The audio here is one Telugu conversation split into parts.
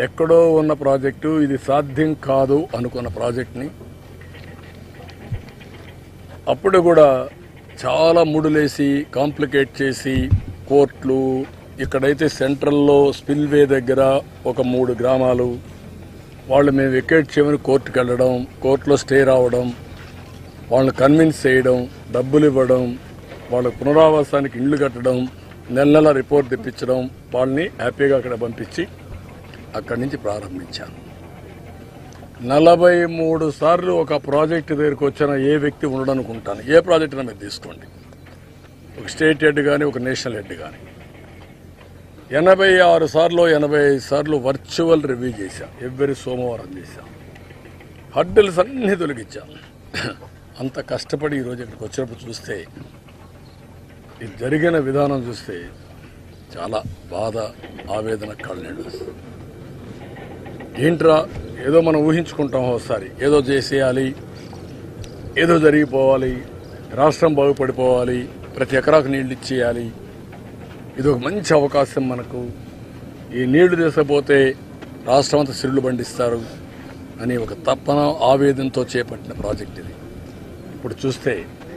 ఎక్కడో ఉన్న ప్రాజెక్టు ఇది సాధ్యం కాదు అనుకున్న ప్రాజెక్ట్ని అప్పుడు కూడా చాలా ముడులేసి కాంప్లికేట్ చేసి కోర్టులు ఇక్కడైతే సెంట్రల్లో స్పిల్వే దగ్గర ఒక మూడు గ్రామాలు వాళ్ళు మేము వెకేట్ చేయమని కోర్టుకు వెళ్ళడం కోర్టులో స్టే రావడం వాళ్ళని కన్విన్స్ చేయడం డబ్బులు ఇవ్వడం వాళ్ళ పునరావాసానికి ఇండ్లు కట్టడం నెల నెల రిపోర్ట్ తెప్పించడం వాళ్ళని హ్యాపీగా అక్కడ పంపించి అక్కడి నుంచి ప్రారంభించాను నలభై మూడు సార్లు ఒక ప్రాజెక్టు దగ్గరికి వచ్చిన ఏ వ్యక్తి ఉండడం అనుకుంటాను ఏ ప్రాజెక్ట్ అయినా మీరు తీసుకోండి ఒక స్టేట్ హెడ్ కానీ ఒక నేషనల్ హెడ్ కానీ ఎనభై ఆరు సార్లు ఎనభై ఐదు సార్లు వర్చువల్ రివ్యూ చేశాం ఎవ్రీ సోమవారం చేశాం హడ్డల్స్ అన్నీ తొలగించాం అంత కష్టపడి ఈరోజు ఇక్కడికి వచ్చినప్పుడు చూస్తే ఇది జరిగిన విధానం చూస్తే చాలా బాధ ఆవేదన కళ్ళేడు ఏంట్రా ఏదో మనం ఊహించుకుంటాం ఒకసారి ఏదో చేసేయాలి ఏదో జరిగిపోవాలి రాష్ట్రం బాగుపడిపోవాలి ప్రతి ఎకరాకు నీళ్లు ఇచ్చేయాలి ఇది ఒక మంచి అవకాశం మనకు ఈ నీళ్లు తీసుకపోతే రాష్ట్రం అంతా సిరులు పండిస్తారు అని ఒక తప్పన ఆవేదనతో చేపట్టిన ప్రాజెక్ట్ ఇది ఇప్పుడు చూస్తే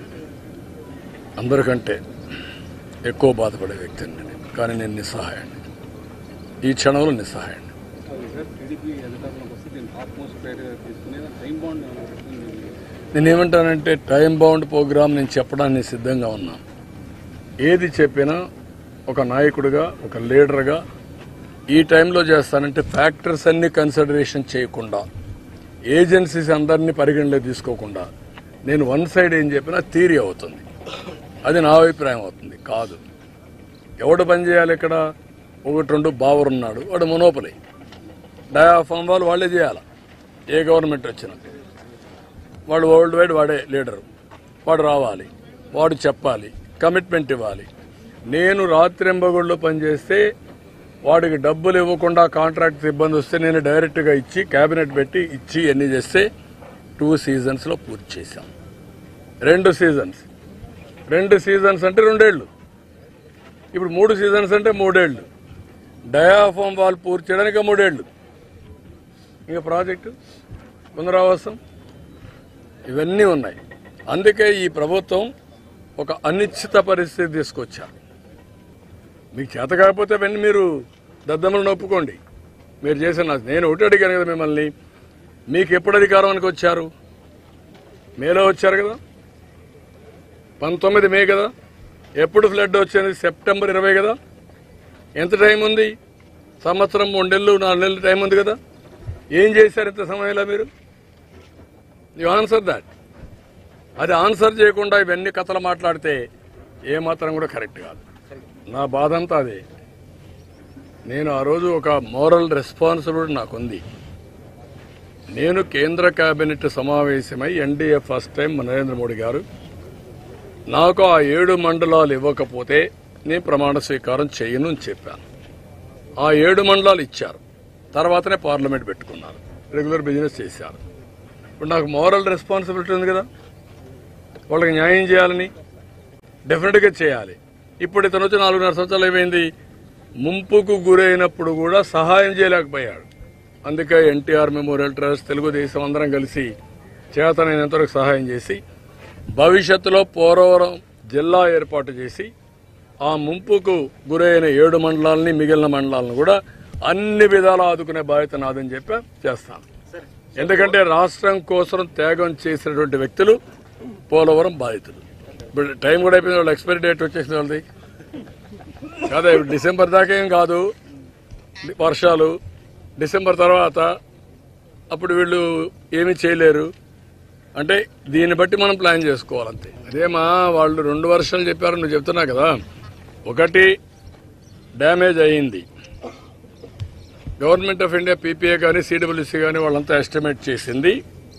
అందరికంటే ఎక్కువ బాధపడే వ్యక్తిని నేను కానీ నేను నిస్సహాయాన్ని ఈ క్షణంలో నిస్సహాయాన్ని సార్ టీడీపీ అధికారంలోకి వస్తే దీన్ని ఆల్మోస్ట్ ప్రైవేట్గా తీసుకుని టైం బాండ్ ఏమైనా పెట్టుకుని నేనేమంటానంటే టైం బౌండ్ ప్రోగ్రామ్ నేను చెప్పడానికి సిద్ధంగా ఉన్నా ఏది చెప్పినా ఒక నాయకుడిగా ఒక లీడర్గా ఈ టైంలో చేస్తానంటే ఫ్యాక్టర్స్ అన్ని కన్సిడరేషన్ చేయకుండా ఏజెన్సీస్ అందరినీ పరిగణలో తీసుకోకుండా నేను వన్ సైడ్ ఏం చెప్పినా థీరీ అవుతుంది అది నా అభిప్రాయం అవుతుంది కాదు ఎవడు పని చేయాలి ఇక్కడ ఒకటి రెండు బావర్ ఉన్నాడు వాడు మొనోపలి డయాఫామ్ వాళ్ళు వాళ్ళే చేయాలి ఏ గవర్నమెంట్ వచ్చినా వాడు వరల్డ్ వైడ్ వాడే లీడరు వాడు రావాలి వాడు చెప్పాలి కమిట్మెంట్ ఇవ్వాలి నేను రాత్రింబగుళ్ళు పనిచేస్తే వాడికి డబ్బులు ఇవ్వకుండా కాంట్రాక్ట్ ఇబ్బంది వస్తే నేను డైరెక్ట్గా ఇచ్చి క్యాబినెట్ పెట్టి ఇచ్చి ఎన్ని చేస్తే టూ సీజన్స్లో పూర్తి చేశాం రెండు సీజన్స్ రెండు సీజన్స్ అంటే రెండేళ్ళు ఇప్పుడు మూడు సీజన్స్ అంటే మూడేళ్ళు డయాఫామ్ వాల్ పూర్తి చేయడానికి మూడేళ్ళు ఇంకా ప్రాజెక్టు పునరావాసం ఇవన్నీ ఉన్నాయి అందుకే ఈ ప్రభుత్వం ఒక అనిశ్చిత పరిస్థితి తీసుకొచ్చారు మీకు చేత కాకపోతే అవన్నీ మీరు దద్దమ్మలను ఒప్పుకోండి మీరు చేసిన నేను ఒకటి అడిగాను కదా మిమ్మల్ని మీకు ఎప్పుడు అధికారానికి వచ్చారు మేలో వచ్చారు కదా పంతొమ్మిది మే కదా ఎప్పుడు ఫ్లడ్ వచ్చింది సెప్టెంబర్ ఇరవై కదా ఎంత టైం ఉంది సంవత్సరం మూడు నెలలు నాలుగు నెలలు టైం ఉంది కదా ఏం చేశారు ఇంత సమయంలో మీరు యు ఆన్సర్ దాట్ అది ఆన్సర్ చేయకుండా ఇవన్నీ కథలు మాట్లాడితే ఏ మాత్రం కూడా కరెక్ట్ కాదు నా బాధ అంతా అదే నేను ఆ రోజు ఒక మోరల్ రెస్పాన్సిబిలిటీ నాకుంది నేను కేంద్ర కేబినెట్ సమావేశమై NDA first time Narendra Modi గారు నాకు ఆ ఏడు మండలాలు ఇవ్వకపోతే నేను ప్రమాణ స్వీకారం చేయను అని చెప్పాను ఆ ఏడు మండలాలు ఇచ్చారు తర్వాతనే పార్లమెంట్ పెట్టుకున్నారు రెగ్యులర్ బిజినెస్ చేశారు ఇప్పుడు నాకు మోరల్ రెస్పాన్సిబిలిటీ ఉంది కదా వాళ్ళకి న్యాయం చేయాలని డెఫినెట్గా చేయాలి ఇప్పుడు ఇతను వచ్చి నాలుగున్నర సంవత్సరాలు ఏమైంది ముంపుకు గురైనప్పుడు కూడా సహాయం చేయలేకపోయాడు అందుకే ఎన్టీఆర్ మెమోరియల్ ట్రస్ట్ తెలుగుదేశం అందరం కలిసి చేతనైనంతవరకు సహాయం చేసి భవిష్యత్తులో పోలవరం జిల్లా ఏర్పాటు చేసి ఆ ముంపుకు గురైన ఏడు మండలాలని మిగిలిన మండలాలను కూడా అన్ని విధాలా ఆదుకునే బాధ్యత నాదని చెప్పి చేస్తాను ఎందుకంటే రాష్ట్రం కోసం త్యాగం చేసినటువంటి వ్యక్తులు పోలవరం బాధితులు ఇప్పుడు టైం కూడా అయిపోయింది వాళ్ళు ఎక్స్పైరీ డేట్ వచ్చేసింది వాళ్ళది కాదా ఇప్పుడు డిసెంబర్ దాకా ఏం కాదు వర్షాలు డిసెంబర్ తర్వాత అప్పుడు వీళ్ళు ఏమీ చేయలేరు అంటే దీన్ని బట్టి మనం ప్లాన్ చేసుకోవాలంతే అదేమా వాళ్ళు రెండు వర్షాలు చెప్పారు నువ్వు చెప్తున్నా కదా ఒకటి డ్యామేజ్ అయ్యింది గవర్నమెంట్ ఆఫ్ ఇండియా పీపీఏ కానీ సిడబ్ల్యూసీ కానీ వాళ్ళంతా ఎస్టిమేట్ చేసింది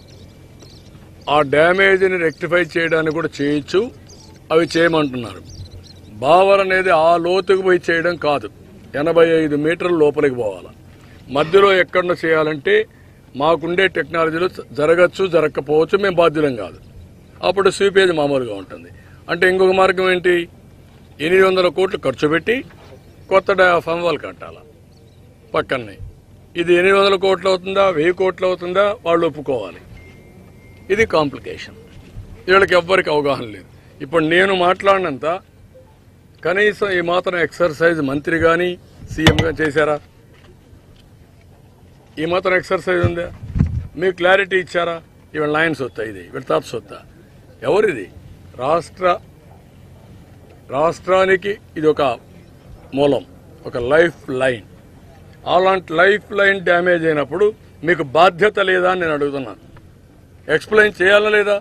ఆ డ్యామేజ్ని రెక్టిఫై చేయడానికి కూడా చేయొచ్చు అవి చేయమంటున్నారు బావర్ అనేది ఆ లోతుకు పోయి చేయడం కాదు ఎనభై ఐదు మీటర్ల లోపలికి పోవాలి మధ్యలో ఎక్కడో చేయాలంటే మాకుండే టెక్నాలజీలో జరగచ్చు జరగకపోవచ్చు మేము బాధ్యులం కాదు అప్పుడు స్వీపేజ్ మామూలుగా ఉంటుంది అంటే ఇంకొక మార్గం ఏంటి ఎనిమిది వందల కోట్లు ఖర్చు పెట్టి కొత్త డయాఫామ్ వాళ్ళు కట్టాలి పక్కనే ఇది ఎనిమిది వందల కోట్లు అవుతుందా వెయ్యి కోట్లు అవుతుందా వాళ్ళు ఒప్పుకోవాలి ఇది కాంప్లికేషన్ వీళ్ళకి ఎవ్వరికి అవగాహన లేదు ఇప్పుడు నేను మాట్లాడినంత కనీసం ఈ మాత్రం ఎక్సర్సైజ్ మంత్రి కానీ సీఎం కానీ చేశారా ఈ మాత్రం ఎక్సర్సైజ్ ఉందా మీకు క్లారిటీ ఇచ్చారా ఇవాళ లైన్స్ వస్తా ఇది వీళ్ళ తాప్స్ వస్తా ఎవరిది రాష్ట్ర రాష్ట్రానికి ఇది ఒక మూలం ఒక లైఫ్ లైన్ అలాంటి లైఫ్ లైన్ డ్యామేజ్ అయినప్పుడు మీకు బాధ్యత లేదా అని నేను అడుగుతున్నాను ఎక్స్ప్లెయిన్ చేయాలా లేదా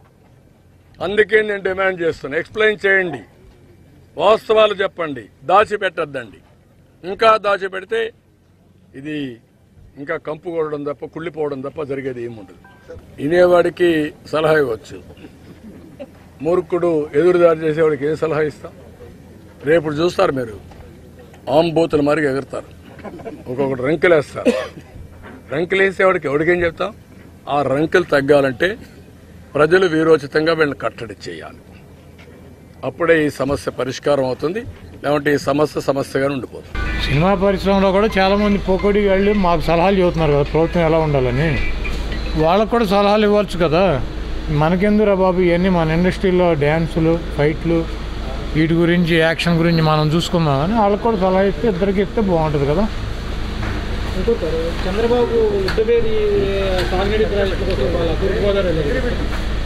అందుకే నేను డిమాండ్ చేస్తున్నాను ఎక్స్ప్లెయిన్ చేయండి వాస్తవాలు చెప్పండి దాచిపెట్టద్దండి ఇంకా దాచిపెడితే ఇది ఇంకా కంపు కొడడం తప్ప కుళ్ళిపోవడం తప్ప జరిగేది ఏముండదు వినేవాడికి సలహా ఇవ్వచ్చు మూర్ఖుడు ఎదురుదారి చేసేవాడికి ఏ సలహా ఇస్తాం రేపు చూస్తారు మీరు ఆంబూతుల మరిగి ఎగురుతారు ఒక్కొక్కటి రంకెలేస్తారు రంకెలేసేవాడికి ఎవరికేం చెప్తాం ఆ రంకెలు తగ్గాలంటే ప్రజలు వీరోచితంగా వీళ్ళని కట్టడి చేయాలి అప్పుడే ఈ సమస్య పరిష్కారం అవుతుంది లేకుంటే ఈ సమస్య సమస్యగానే ఉండిపోతుంది సినిమా పరిశ్రమలో కూడా చాలామంది పోకోడి వాళ్ళు మాకు సలహాలు చెబుతున్నారు కదా ప్రభుత్వం ఎలా ఉండాలని వాళ్ళకు కూడా సలహాలు ఇవ్వచ్చు కదా మనకెందురా బాబు ఇవన్నీ మన ఇండస్ట్రీలో డ్యాన్సులు ఫైట్లు వీటి గురించి యాక్షన్ గురించి మనం చూసుకుందామని వాళ్ళకి కూడా సలహా ఇస్తే ఇద్దరికి ఇస్తే బాగుంటుంది కదా ఇంకొకరు చంద్రబాబు ఉద్దవేది సాగునీటి ప్రాజెక్టు కోసం వాళ్ళ తూర్పుగోదావరి వెళ్ళారు.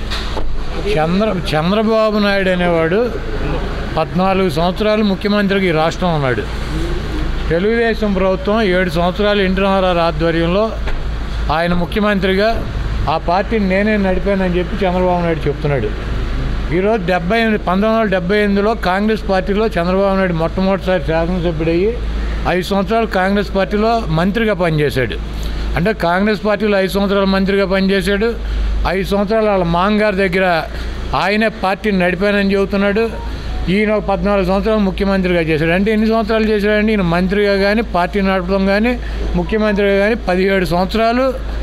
చంద్ర చంద్రబాబు నాయుడు అనేవాడు పద్నాలుగు సంవత్సరాలు ముఖ్యమంత్రికి ఈ రాష్ట్రం ఉన్నాడు తెలుగుదేశం ప్రభుత్వం ఏడు సంవత్సరాలు ఎన్టీ రామారావు ఆధ్వర్యంలో ఆయన ముఖ్యమంత్రిగా ఆ పార్టీని నేనే నడిపానని చెప్పి చంద్రబాబు నాయుడు చెప్తున్నాడు ఈరోజు డెబ్బై ఎనిమిది పంతొమ్మిది వందల డెబ్బై ఎనిమిదిలో కాంగ్రెస్ పార్టీలో చంద్రబాబు నాయుడు మొట్టమొదటిసారి శాసనసభ్యుడయ్యి ఐదు సంవత్సరాలు కాంగ్రెస్ పార్టీలో మంత్రిగా పనిచేశాడు అంటే కాంగ్రెస్ పార్టీలో ఐదు సంవత్సరాలు మంత్రిగా పనిచేశాడు ఐదు సంవత్సరాలు వాళ్ళ మాంగారి దగ్గర ఆయనే పార్టీని నడిపానని చెబుతున్నాడు ఈయన ఒక పద్నాలుగు సంవత్సరాలు ముఖ్యమంత్రిగా చేశాడు అంటే ఎన్ని సంవత్సరాలు చేశాడంటే ఈయన మంత్రిగా కానీ పార్టీ నడపడం కానీ ముఖ్యమంత్రిగా కానీ పదిహేడు సంవత్సరాలు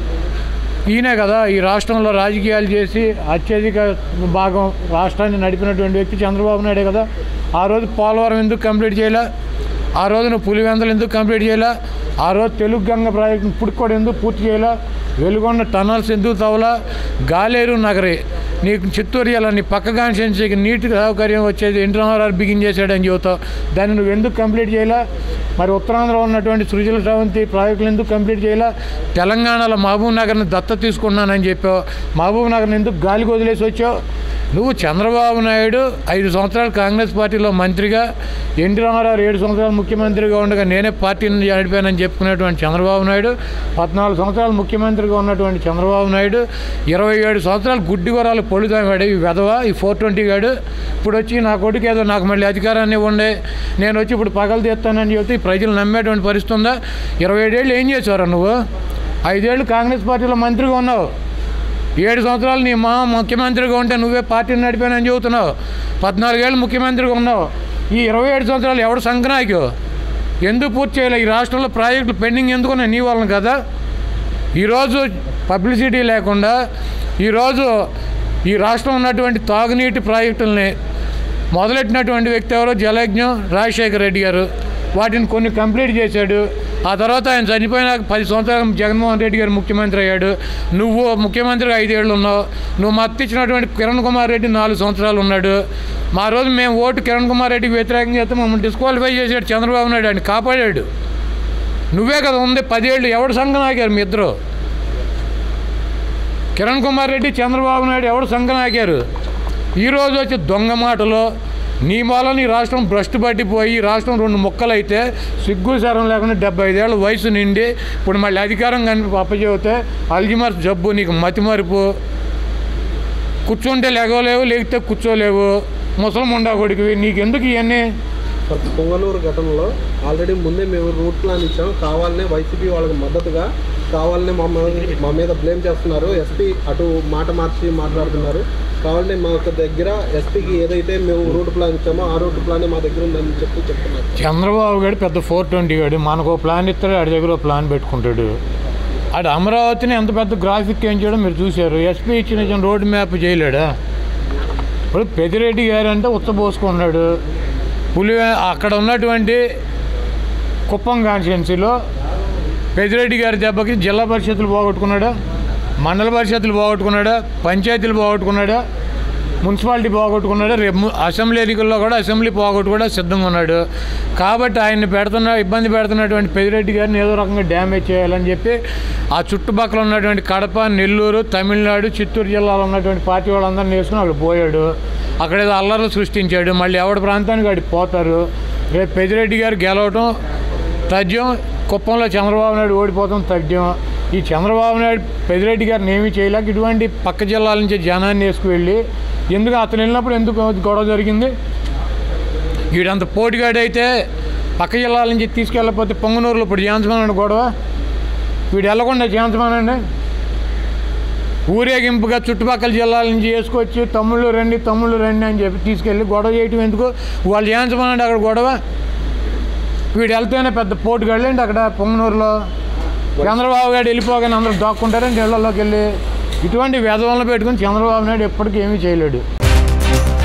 ఈయనే కదా ఈ రాష్ట్రంలో రాజకీయాలు చేసి అత్యధిక భాగం రాష్ట్రాన్ని నడిపినటువంటి వ్యక్తి చంద్రబాబు నాయుడే కదా ఆ రోజు పోలవరం ఎందుకు కంప్లీట్ చేయలే ఆ రోజు నువ్వు పులివెందలు ఎందుకు కంప్లీట్ చేయలే ఆ రోజు తెలుగు గంగ ప్రాజెక్టు ఇప్పుడు కూడా ఎందుకు పూర్తి చేయలే వెలుగొండ టనల్స్ ఎందుకు తవ్వలా గాలేరు నగరి నీకు చిత్తూరు ఇలా నీ పక్క కాన్స్టిట్యున్సీకి నీటి సౌకర్యం వచ్చేది ఎన్టీ రామారావు బిగిన్ చేశాడని చెబుతావు దాన్ని నువ్వు ఎందుకు కంప్లీట్ చేయలే మరి ఉత్తరాంధ్రలో ఉన్నటువంటి సృజల శ్రవంతి ప్రాజెక్టులు ఎందుకు కంప్లీట్ చేయలే తెలంగాణలో మహబూబ్ నగర్ని దత్త తీసుకున్నానని చెప్పావు మహబూబ్ నగర్ని ఎందుకు గాలికి వదిలేసి వచ్చావు నువ్వు చంద్రబాబు నాయుడు ఐదు సంవత్సరాలు కాంగ్రెస్ పార్టీలో మంత్రిగా ఎన్టీ రామారావు ఏడు సంవత్సరాలు ముఖ్యమంత్రిగా ఉండగా నేనే పార్టీని నడిపానని చెప్పుకునేటువంటి చంద్రబాబు నాయుడు పద్నాలుగు సంవత్సరాలు ముఖ్యమంత్రిగా ఉన్నటువంటి చంద్రబాబు నాయుడు ఇరవై ఏడు సంవత్సరాలు గుడ్డి గొరాలు పొడుతాడు ఈ వెధవ ఈ ఫోర్ ట్వంటీ గాడు ఇప్పుడు వచ్చి నా కొడుకు ఏదో నాకు మళ్ళీ అధికారాన్ని ఇవ్వండి నేను వచ్చి ఇప్పుడు పగలు తీస్తానని చెప్తే ఈ ప్రజలు నమ్మేటువంటి పరిస్థితి ఉందా ఇరవై ఏడేళ్ళు ఏం చేసావురా నువ్వు ఐదేళ్ళు కాంగ్రెస్ పార్టీలో మంత్రిగా ఉన్నావు ఏడు సంవత్సరాలు నీ మా ముఖ్యమంత్రిగా ఉంటే నువ్వే పార్టీని నడిపానని చెబుతున్నావు పద్నాలుగేళ్ళు ముఖ్యమంత్రిగా ఉన్నావు ఈ ఇరవై ఏడు సంవత్సరాలు ఎవడు సంక్రాంతికి ఎందుకు పూర్తి చేయలే ఈ రాష్ట్రంలో ప్రాజెక్టులు పెండింగ్ ఎందుకున్నాయి నీ వలన కదా ఈరోజు పబ్లిసిటీ లేకుండా ఈరోజు ఈ రాష్ట్రం ఉన్నటువంటి తాగునీటి ప్రాజెక్టుల్ని మొదలెట్టినటువంటి వ్యక్తి ఎవరో జలయజ్ఞం రాజశేఖర రెడ్డి గారు వాటిని కొన్ని కంప్లీట్ చేశాడు ఆ తర్వాత ఆయన చనిపోయినాక పది సంవత్సరాలు జగన్మోహన్ రెడ్డి గారు ముఖ్యమంత్రి అయ్యాడు నువ్వు ముఖ్యమంత్రిగా ఐదేళ్ళు ఉన్నావు నువ్వు మత్తు ఇచ్చినటువంటి కిరణ్ కుమార్ రెడ్డి నాలుగు సంవత్సరాలు ఉన్నాడు మా రోజు మేము ఓటు కిరణ్ కుమార్ రెడ్డికి వ్యతిరేకంగా చేస్తే మమ్మల్ని డిస్క్వాలిఫై చేశాడు చంద్రబాబు నాయుడు ఆయన కాపాడాడు నువ్వే కదా ఉంది పదేళ్ళు ఎవడు సంఘం ఆగారు మీ ఇద్దరు కిరణ్ కుమార్ రెడ్డి చంద్రబాబు నాయుడు ఎవడు సంఘం ఆగారు ఈరోజు వచ్చి దొంగ మాటలు నీ మూలన ఈ రాష్ట్రం భ్రష్టు పట్టిపోయి ఈ రాష్ట్రం రెండు ముక్కలైతే సిగ్గు శరం లేకుండా డెబ్బై ఐదేళ్ళ వయసు నిండి ఇప్పుడు మళ్ళీ అధికారం కానీ అప్పచెబితే అల్జిమర్ జబ్బు నీకు మతిమరుపు కూర్చుంటే లెగవలేవు లేకపోతే కూర్చోలేవు ముసలం ఉండా కొడుకువి నీకెందుకు ఇవన్నీ పొంగనూరు ఘటనలో ఆల్రెడీ ముందే మేము రూట్ ప్లాన్ ఇచ్చాం కావాలనే వైసీపీ వాళ్ళకి మద్దతుగా కావాలనే మా మీద- మా మీద బ్లేమ్ చేస్తున్నారు ఎస్పీ అటు మాట మార్చి మాట్లాడుతున్నారు కావాలనే మా యొక్క దగ్గర ఎస్పీకి ఏదైతే మేము రూట్ ప్లాన్ ఇచ్చామో ఆ రూట్ ప్లానే మా దగ్గర ఉందని చెప్పి చెప్తున్నారు చంద్రబాబు గారు పెద్ద ఫోర్ ట్వంటీ గాడు మనకు ఓ ప్లాన్ ఇస్తాడు ఆడి దగ్గర ఓ ప్లాన్ పెట్టుకుంటాడు ఆడు అమరావతిని ఎంత పెద్ద గ్రాఫిక్ ఏం చేయడం మీరు చూశారు ఎస్పీ ఇచ్చిన ఇచ్చిన రోడ్ మ్యాప్ చేయలేడా ఇప్పుడు పెదిరెడ్డి గారు అంటే ఉత్తపోసుకున్నాడు పులి అక్కడ ఉన్నటువంటి కుప్పం కాన్స్టిట్యున్సీలో పెద్దిరెడ్డి గారి దెబ్బకి జిల్లా పరిషత్తులు పోగొట్టుకున్నాడా మండల పరిషత్తులు పోగొట్టుకున్నాడా పంచాయతీలు పోగొట్టుకున్నాడా మున్సిపాలిటీ పోగొట్టుకున్నాడు రేపు ము- అసెంబ్లీ ఎన్నికల్లో కూడా అసెంబ్లీ పోగొట్టు కూడా సిద్ధంగా ఉన్నాడు కాబట్టి ఆయన్ని పెడుతున్న ఇబ్బంది పెడుతున్నటువంటి పెద్దిరెడ్డి గారిని ఏదో రకంగా డ్యామేజ్ చేయాలని చెప్పి ఆ చుట్టుపక్కల ఉన్నటువంటి కడప నెల్లూరు తమిళనాడు చిత్తూరు జిల్లాలో ఉన్నటువంటి పార్టీ వాళ్ళందరినీ వేసుకుని అక్కడ పోయాడు అక్కడ ఏదో అల్లర్లు సృష్టించాడు మళ్ళీ ఎవరి ప్రాంతానికి అడిగి పోతారు రేపు పెద్దిరెడ్డి గారు గెలవటం తథ్యం కుప్పంలో చంద్రబాబు నాయుడు ఓడిపోతాం తథ్యం ఈ చంద్రబాబు నాయుడు పెద్దిరెడ్డి గారిని ఏమీ చేయలేక ఇటువంటి పక్క జిల్లాల నుంచి జనాన్ని వేసుకువెళ్ళి ఎందుకు అతను వెళ్ళినప్పుడు ఎందుకు గొడవ జరిగింది వీడంత పోటీగాడైతే పక్క జిల్లాల నుంచి తీసుకెళ్ళకపోతే పొంగనూరులో ఇప్పుడు చేయించమనండి గొడవ వీడు వెళ్ళకుండా చేయించమనండి ఊరేగింపుగా చుట్టుపక్కల జిల్లాల నుంచి వేసుకొచ్చి తమ్ముళ్ళు రండి తమ్ముళ్ళు రండి అని చెప్పి తీసుకెళ్ళి గొడవ చేయటం ఎందుకు వాళ్ళు చేయించమనండి అక్కడ గొడవ వీడు వెళ్తేనే పెద్ద పోటుగాళ్ళండి అక్కడ పొంగనూరులో చంద్రబాబు గారు వెళ్ళిపోగానే అందరూ దాక్కుంటారని నీళ్ళలోకి వెళ్ళి ఇటువంటి వ్యధవలను పెట్టుకుని చంద్రబాబు నాయుడు ఎప్పటికీ ఏమీ చేయలేడు